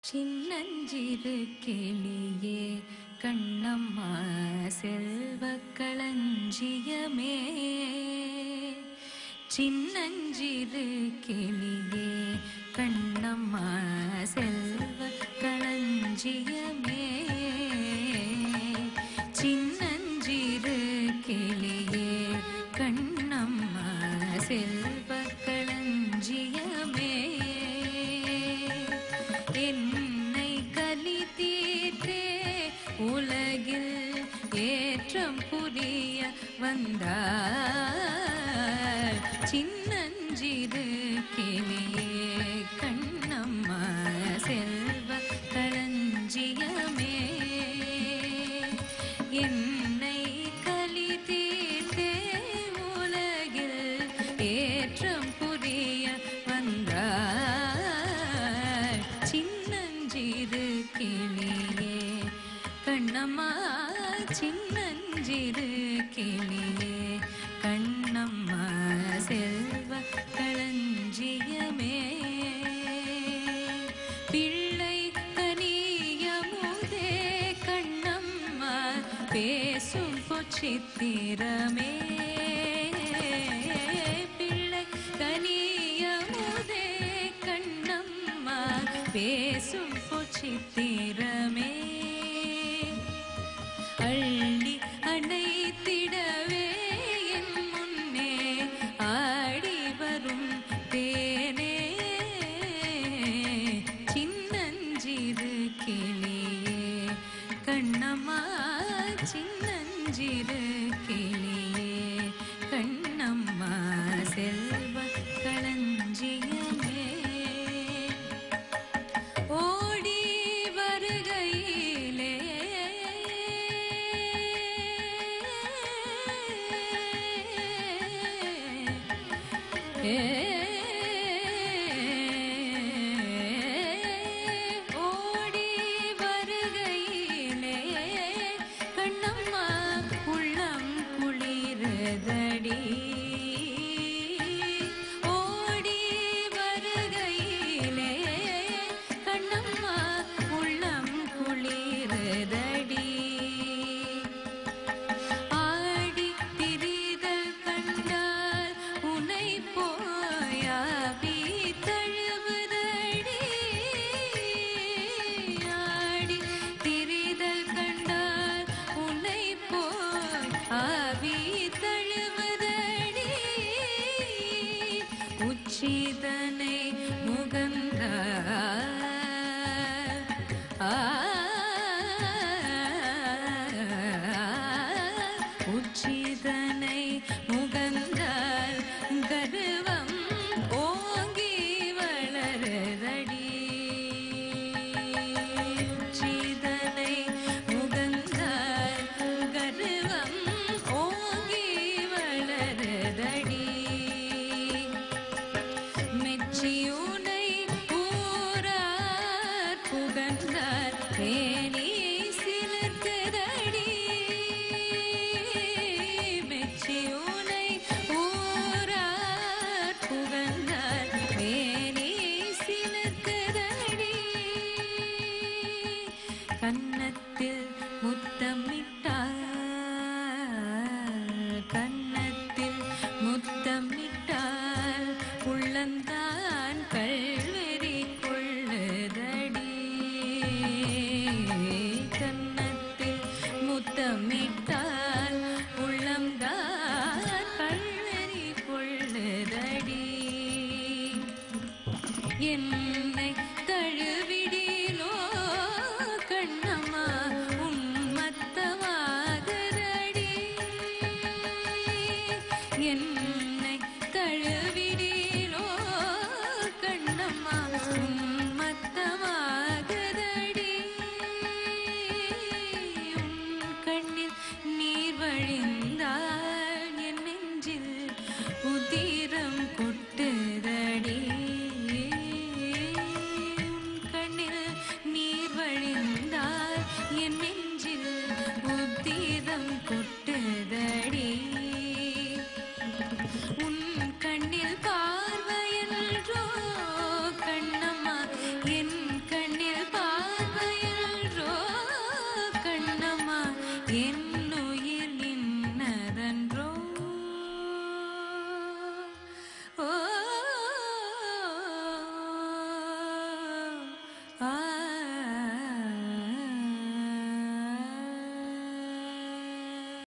சின்னஞ்சிறு கிளியே கண்ணம்மா செல்வ களஞ்சியமே சின்னஞ்சிறு கிளியே கண்ணம்மா செல்வ களஞ்சியமே சின்னஞ்சிறு கிளியே கண்ணம்மா செல்வ களஞ்சியமே என்னை கலி தீர்த்தே உலகில் ஏற்றம் புரிய வந்தார் சின்னஞ்சிறு கிளியே கண்ணம்மா செல்வ களஞ்சியமே என்னை கலி தீர்த்தே உலகில் ஏற்றம் புரிய வந்தார் சின்னஞ்சிறு கிளியே கண்ணம்மா சின்னஞ்சிறு கிளியே கண்ணம்மா செல்வ களஞ்சியமே பிள்ளை கனியமுதே கண்ணம்மா பேசும் பொச்சித்திரமே பிள்ளை கனியமுதே கண்ணம்மா பேசும் பொச்சித்திரமே அள்ளி அணைத்திடவே என் முன்னே ஆடி வரும் தேனே சின்னஞ்சிறு கிளியே கண்ணம்மா சின்னஞ்சிறு கிளியே கண்ணம்மா செல்வ களஞ்சியமே ஓடி வருகையிலே ஓடி வருகையிலே கண்ணம்மா உள்ளம் குளிரதடி ஓடி வருகையிலே கண்ணம்மா உள்ளம் குளிரதடி ஆடி திரிதல் கண்டால் உனை போயாபி தழுவுதடி ஆடி திரிதல் கண்டால் உனை போய் ஆவி தழுவுதடி உச்சிதனை முகந்தார் உச்சிதனை முகந்தால் கருவம் ஓங்கி வளரதடி உச்சிதனை முகந்தால் கருவம் ஓங்கி வளரதடி மெச்சியுனை ஊரார் புகழ்ந்தார் தேனி சிலிர்க்குதடி மெச்சியுனை ஊரார் புகழ்ந்தார் தேனி சிலிர்க்குதடி கன்னத்தில்